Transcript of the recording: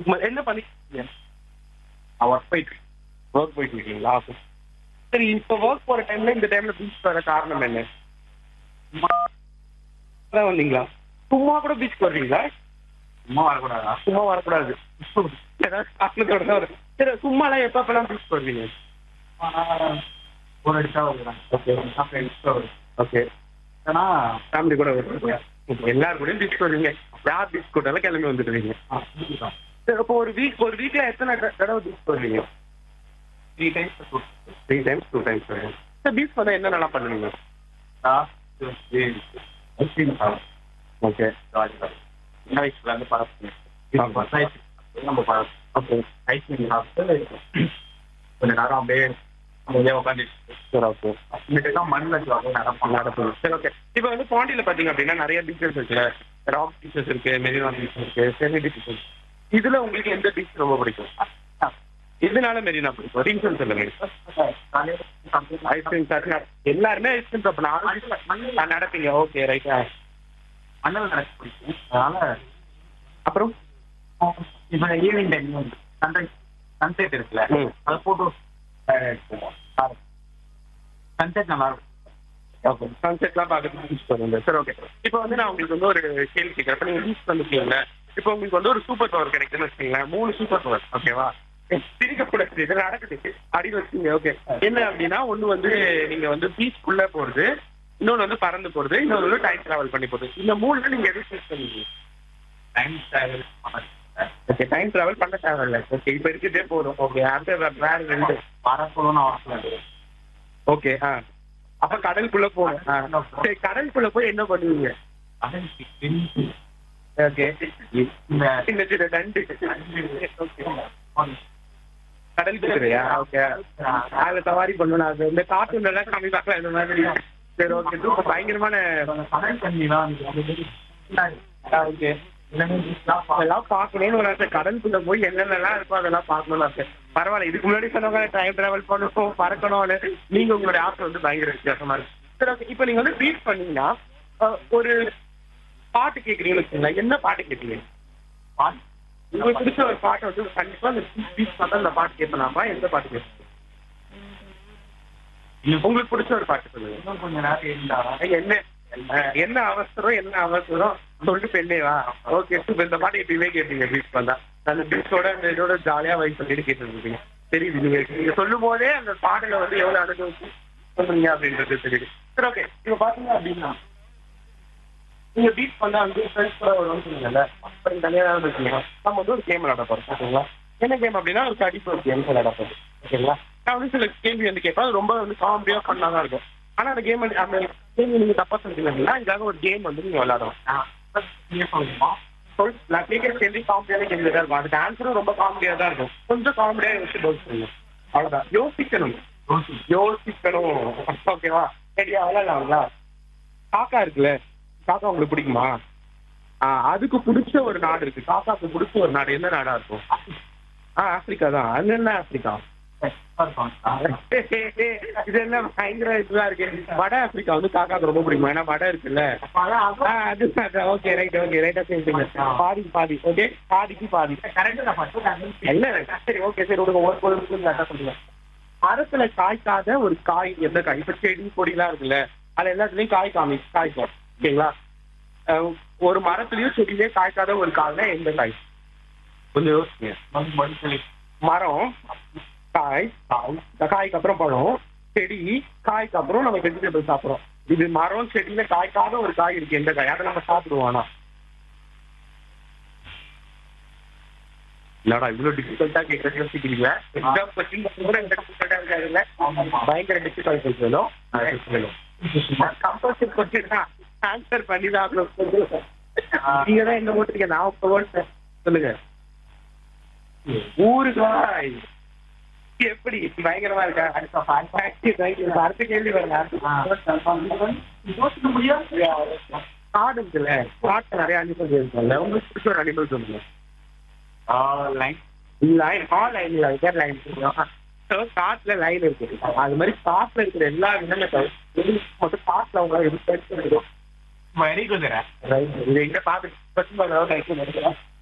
ம- என்ன பண்ணிருக்கீங்க ஒர்க் போயிட்டு ஒர்க் போயிட்டு இருக்கீங்களா சரி இப்போ ஒர்க் போற டைம்ல இந்த டைம்ல பீச் வர காரணம் என்ன அதான் வந்தீங்களா சும்மா கூட பீச் வருவீங்களா சும்மா வரக்கூடாதா சும்மா வரக்கூடாது ஏதாவது காரணத்தோட தான் வரும். சரி சும்மாலாம் எப்ப எப்பெல்லாம் பீச் வருவீங்க ஒரு அடிச்சா வருவேன் ஓகே ஃப்ரெண்ட்ஸ் வருவேன் ஓகே ஏன்னா ஃபேமிலி கூட வருவீங்க Okay, எல்லாரும் கூடயும் பீச் வருவீங்க யார் பீச் கூட்டாலும் கிளம்பி வந்துடுவீங்க சரி அப்போ ஒரு வீக் ஒரு வீக்ல எத்தனை த- தடவை பீச் வருவீங்க three times three times two times வருவீங்க சார் பீச் பண்ண என்ன நல்லா பண்ணுவீங்க ஐஸ்கிரீம் சாப்பிடும் ஓகே ஜாலியாக சின்ன வயசுல இருந்து பழக்கம் நம்ம பழக்கம் ஓகே ஐஸ்கிரீம் சாப்பிட்டு கொஞ்ச நேரம் அப்படியே அப்படியே உட்காந்துட்டு சரி ஓகே அப்புறமேட்டு தான் மண்ணில் வச்சு அப்படியே நடப்போம் நடக்கும் சரி ஓகே இப்போ வந்து பாண்டியில பாத்தீங்க அப்படின்னா நிறைய பீச்சஸ் இருக்குல்ல ராக் பீச்சஸ் இருக்கு மெரினா பீச் இருக்கு சென்னிடி பீச் இருக்கு இதுல உங்களுக்கு எந்த பீச் ரொம்ப பிடிக்கும் இதனால மெரினா பிடிக்கும் ரீசன் சொல்லுங்க ஐஸ்கிரீம் சாப்பிட்டு எல்லாருமே ஐஸ்கிரீம் சாப்பிடணும் நான் நடப்பீங்க ஓகே ரைட் மண்ணில் நடக்க பிடிக்கும் அதனால அப்புறம் இப்போ ஈவினிங் டைம் வந்து சன்ரைஸ் சன்செட் இருக்குல்ல ம். அது போட்டோ சன்செட் நல்லா இருக்கும் ஓகே சன்செட்லாம் பார்க்கறதுக்கு பீச் பண்ணுங்க சரி ஓகே இப்போ வந்து நான் உங்களுக்கு வந்து ஒரு கேள்வி கேட்குறேன் இப்போ நீங்கள் பீச் வந்துருக்கீங்களா இப்போ உங்களுக்கு வந்து ஒரு சூப்பர் பவர் கிடைக்குதுன்னு வச்சுக்கீங்களேன் மூணு சூப்பர் பவர் ஓகேவா சிரிக்கக்கூடாது இது நடக்குது அப்படின்னு வச்சுங்க ஓகே என்ன அப்படின்னா ஒன்று வந்து நீங்கள் வந்து பீச்சுக்குள்ளே போகிறது இன்னொன்று வந்து பறந்து போகிறது இன்னொன்று வந்து டைம் ட்ராவல் பண்ணி போகிறது இந்த மூணுல நீங்கள் எது சூஸ் பண்ணுவீங்க time travel okay time travel பண்ண தேவையில்ல ஓகே இப்போ இருக்கிறதே போதும் ஓகே அடுத்த வே- வேற ரெண்டு வரப்போன்னு அவசியம் இல்லை ஓகே ஆ அப்போ கடலுக்குள்ளே போகணும் ஆ சரி கடலுக்குள்ளே போய் என்ன பண்ணுவீங்க அதன் பின் ஓகே இந்த சின்ன சின்ன நண்டு கடல் குதிரையா ஓகே அதுல சவாரி பண்ணணும் அது இந்த கார்ட்டூன் எல்லாம் காமிப்பாங்களா இந்த மாதிரி சரி ஓகே ரொம்ப பயங்கரமான கடல் தண்ணிலாம் ஓகே அதெல்லாம் பார்க்கணும்னு ஒரு ஆசை கடலுக்குள்ள போய் என்னென்னலாம் இருக்கோ அதெல்லாம் பார்க்கணும்னு ஆசை பரவாயில்ல இதுக்கு முன்னாடி சொன்னவங்க டைம் டிராவல் பண்ணணும் பறக்கணும்னு நீங்க உங்களுடைய ஆசை வந்து பயங்கர வித்தியாசமா இருக்கு சரி ஓகே இப்போ நீங்க வந்து பீட் பண்ணீங்கன்னா அஹ், ஒரு பாட்டு கேட்குறீங்கன்னு வச்சுங்களேன் என்ன பாட்டு கேட்பீங்க உங்களுக்கு பிடிச்ச ஒரு பாட்டை வந்து கண்டிப்பா இந்த பீச் பார்த்தா இந்த பாட்டு கேட்பலாமா எந்த பாட்டு கேட்பீங்க உங்களுக்கு பிடிச்ச ஒரு பாட்டு சொல்லுங்க இன்னும் கொஞ்ச நேரம் இருந்தா என்ன அஹ், என்ன அவசரம் என்ன அவசரம் சொல்லிட்டு பெண்ணே வா ஓகே சூப்பர் இந்த பாட்டு எப்பயுமே கேட்பீங்க பீச் வந்தா அந்த பீச்சோட அந்த இதோட ஜாலியா வைப் பண்ணிட்டு கேட்டு இருப்பீங்க தெரியுது நீங்க நீங்க சொல்லும் போதே அந்த பாடல வந்து எவ்வளவு அனுபவிச்சு சொல்றீங்க அப்படின்றது தெரியுது சரி ஓகே இப்ப பாத்தீங்க அப்படின்னா நீங்க பீச் பண்ணா வந்து ஃப்ரெண்ட்ஸ் கூட வரும்னு சொன்னீங்கல்ல அப்ப நீங்க தனியா தான் இருக்கீங்க நம்ம வந்து ஒரு கேம் விளையாட போறோம் ஓகேங்களா என்ன கேம் அப்படின்னா ஒரு கடிப்பு ஒரு கேம் விளையாட போறோம் ஓகேங்களா நான் வந்து சில கேள்வி வந்து கேட்பேன் அது ரொம்ப வந்து காமெடியா பண்ணா தான் இருக்கும் ஆனா அந்த கேம் அந்த கேள்வி நீங்க தப்பா சொல்றீங்க அப்படின்னா இதுக்காக ஒரு கேம் வந்து நீங்க விளையாடலாம் நீங்க சொல்லுமா சொல் நான் கேட்கிற கேள்வி காமெடியான கேள்வி தான் இருக்கும் அதுக்கு ஆன்சரும் ரொம்ப காமெடியா தான் இருக்கும் கொஞ்சம் காமெடியா யோசிச்சு பதில் சொல்லுங்க அவ்வளவுதான் யோசிக்கணும் யோசிக்கணும் ஓகேவா சரியா விளையாடலாங்களா காக்கா இருக்குல்ல காக்கா உங்களுக்கு பிடிக்குமா ஆ, அதுக்கு பிடிச்ச ஒரு நாடு இருக்கு காக்காக்கு பிடிச்ச ஒரு நாடு என்ன நாடா இருக்கும் ஆ ஆப்பிரிக்கா தான் அது என்ன ஆப்பிரிக்கா இது என்ன பயங்கர இதுவா இருக்கு வட ஆப்பிரிக்கா வந்து காக்காக்கு ரொம்ப பிடிக்கும் ஏன்னா வடை இருக்குல்ல ஆ, அது ஓகே ரைட் ஓகே ரைட்டா சேர்ந்துங்க பாதி பாதி ஓகே பாதிக்கு பாதி என்ன சரி ஓகே சரி விடுங்க ஒரு ஒரு நிமிஷம் கரெக்டா சொல்லுங்க மரத்துல காய்க்காத ஒரு காய் எந்த காய் இப்ப செடி கொடிலாம் இருக்குல்ல அது எல்லாத்துலயும் காய் காமி காய்க்கும் ஓகேங்களா அஹ், ஒரு மரத்துலயும் செடியிலே காய்க்காத ஒரு காய்னா எந்த காய் கொஞ்சம் யோசிங்க மரம் காய் காய் இந்த காய்க்கு அப்புறம் பழம் செடி காய்க்கு அப்புறம் நம்ம வெஜிடபிள் சாப்பிடுறோம் இது மரம் செடியில காய்க்காத ஒரு காய் இருக்கு எந்த காய் அதை நம்ம சாப்பிடுவோம் ஆனா இல்லடா இவ்வளவு டிஃபிகல்ட்டா கேட்கறது யோசிக்கிறீங்க எக்ஸாம் கொஸ்டின் கூட இந்த டிஃபிகல்ட்டா இருக்காதுல்ல பயங்கர டிஃபிகல்ட் சொல்லும் கம்பல்சரி கொஸ்டின் தான் ஆன்சர் பண்ணி தான் ஆகணும். நீங்க தான் என்ன ஓட்டுறீங்க நான் இப்ப ஓட்டுறேன் சொல்லுங்க ஊறுகாய் எப்படி பயங்கரமா இருக்கா Thank you. அடுத்த கேள்வி வருங்க காடு இருக்குல்ல காட்டுல நிறைய அனிமல்ஸ் இருக்குல்ல உங்களுக்கு பிடிச்ச ஒரு அனிமல் சொல்லுங்க லைன் ஆ லைன் இல்லை பேர் லைன் காட்டுல லைன் இருக்கு அது மாதிரி காட்டுல இருக்கிற எல்லா விலங்குகளும் மட்டும் காட்டுல அவங்க எப்படி பேசுறது வெரி குட் இது எங்க பாத்து